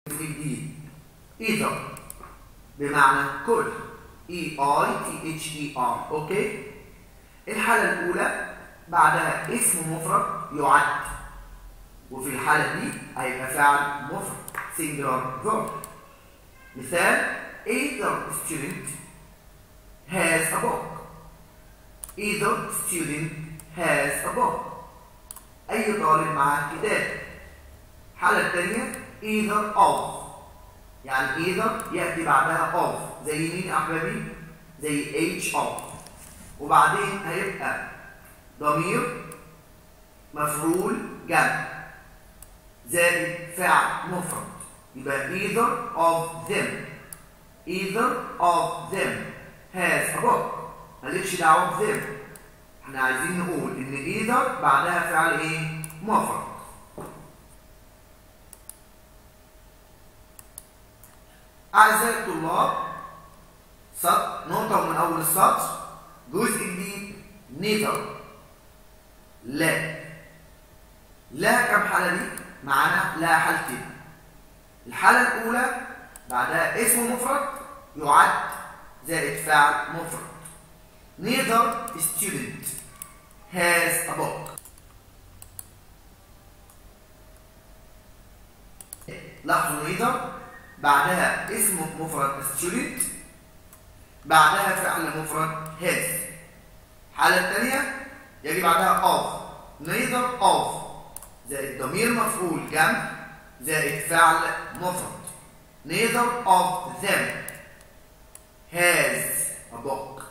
جديد either بمعنى كل E I T H E R اوكي الحالة الأولى بعدها اسم مفرد يعد وفي الحالة دي هيبقى فعل مفرد singular verb مثال either student has a book either student has a book أي طالب معاه كتاب الحالة الثانية either of يعني either يأتي بعدها of زي مين يا أحبابي؟ زي h of وبعدين هيبقى ضمير مفعول جمع زائد فعل مفرد يبقى either of them either of them has a book مالكش دعوه بذم احنا عايزين نقول ان either بعدها فعل ايه؟ مفرد أعزائي الطلاب سطر نقطة من أول السطر جزء جديد نيتر لا لا كم حالة دي؟ معانا لا حالتين الحالة الأولى بعدها اسم مفرد يعد زائد فعل مفرد Neither student has a book لاحظوا neither بعدها اسم مفرد student بعدها فعل مفرد has الحالة الثانية يجي بعدها of neither of زائد ضمير مفعول جمع زائد فعل مفرد neither of them has a book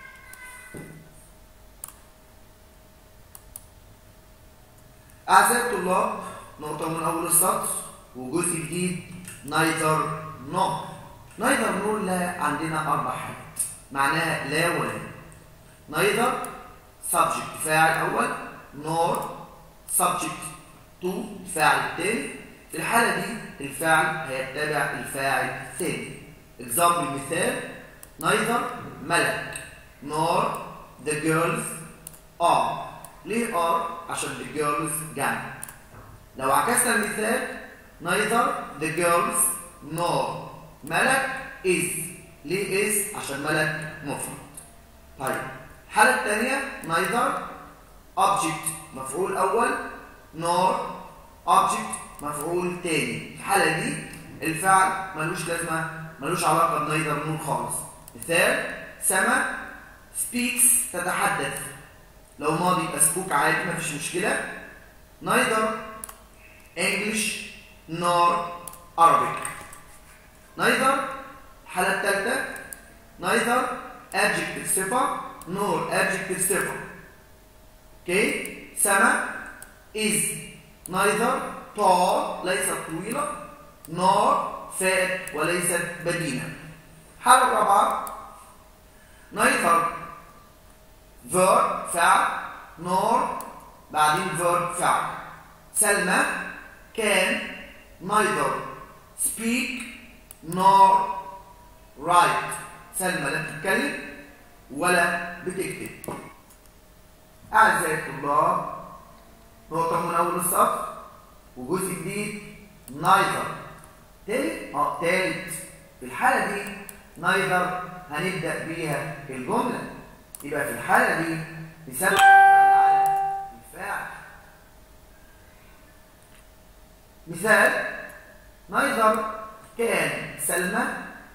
أعزائي الطلاب نقطة من أول السطر وجزء جديد neither nor neither nor لا عندنا أربع حالات معناها لا ولا neither subject فاعل أول nor subject to فاعل الثاني في الحالة دي الفاعل هيتبع الفاعل الثاني example مثال neither ملك nor the girls are ليه are عشان the girls جمع لو عكسنا المثال neither the girls nor ملك is ليه is عشان ملك مفرد طيب الحالة الثانية neither object مفعول أول nor object مفعول تاني الحالة دي الفعل ملوش لازمة ملوش علاقة بنيذر نون خالص مثال سما speaks تتحدث لو ماضي يبقى سبوك عادي مفيش مشكلة neither English nor Arabic neither الحالة الثالثة neither adjective صفة nor adjective صفة اوكي سما is neither tall ليست طويلة nor fat وليست بدينة الحالة الرابعة neither verb فعل nor بعدين verb فعل سلمى can neither speak nor write سلمى لا بتتكلم ولا بتكتب أعزائي الطلاب نقطة من أول السطر وجزء جديد neither تالت اه تالت في الحالة دي neither هنبدأ بيها الجملة يبقى في الحالة دي نسمي الفاعل مثال neither كان سلمى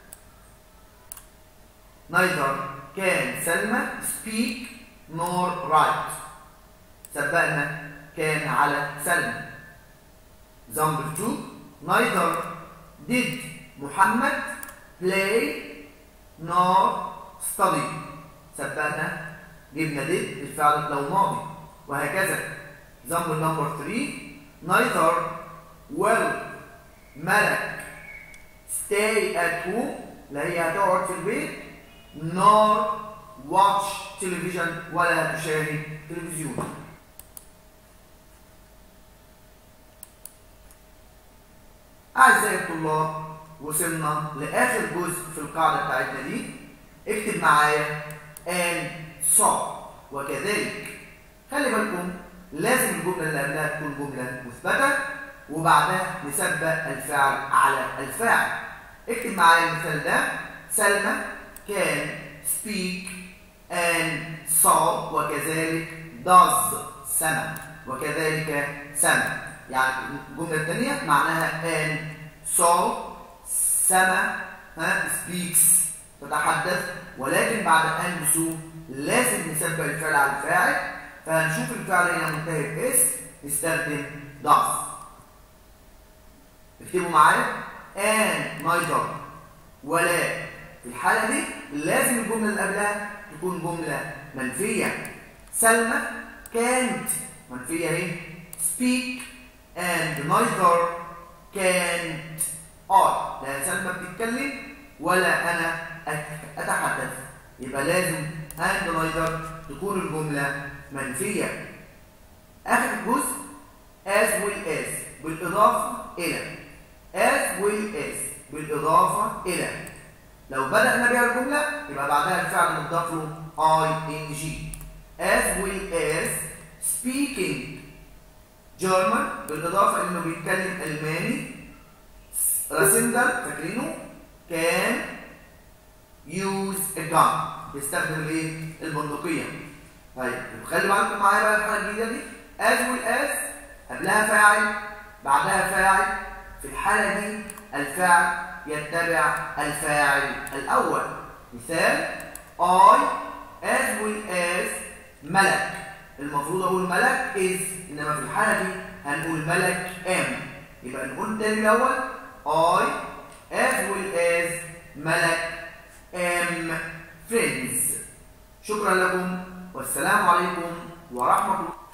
neither كان سلمى speak nor write سبقنا كان على سلمى example 2 neither did محمد play nor study سبقنا جبنا did الفعل لو ماضي وهكذا example number 3 neither will ملك stay at home لا هي هتقعد في البيت nor watch television ولا تشاهد تلفزيون أعزائي الطلاب وصلنا لآخر جزء في القاعدة بتاعتنا دي اكتب معايا and saw وكذلك خلي بالكم لازم الجملة اللي قبلها تكون جملة مثبتة وبعدها نسبق الفعل على الفاعل اكتب معايا المثال ده سلمى can speak and saw وكذلك does سما وكذلك سما يعني الجملة الثانية معناها and saw سما ها speaks تتحدث ولكن بعد ان سو لازم نسبق الفعل على الفاعل فهنشوف الفعل هنا منتهي باس نستخدم does اكتبوا معايا and neither ولا في الحالة دي لازم الجملة اللي قبلها تكون جملة منفية سلمى can't منفية اهي speak and neither can't I لا سلمى بتتكلم ولا أنا أتحدث يبقى لازم and neither تكون الجملة منفية آخر الجزء as well as بالإضافة إلى as well as بالإضافة إلى لو بدأنا بها الجملة يبقى بعدها الفعل مضاف له ing as well as speaking German بالإضافة إنه بيتكلم ألماني راسندر فاكرينه can use a gun بيستخدم الايه البندقية طيب خلي بالكم معايا بقى الحاجة الجديدة دي as well as قبلها فاعل بعدها فاعل في الحالة دي الفعل يتبع الفاعل الأول مثال I as well as ملك المفروض أقول ملك is إنما في الحالة دي هنقول ملك am يبقى نقول تاني الأول I as well as ملك am friends شكرا لكم والسلام عليكم ورحمة الله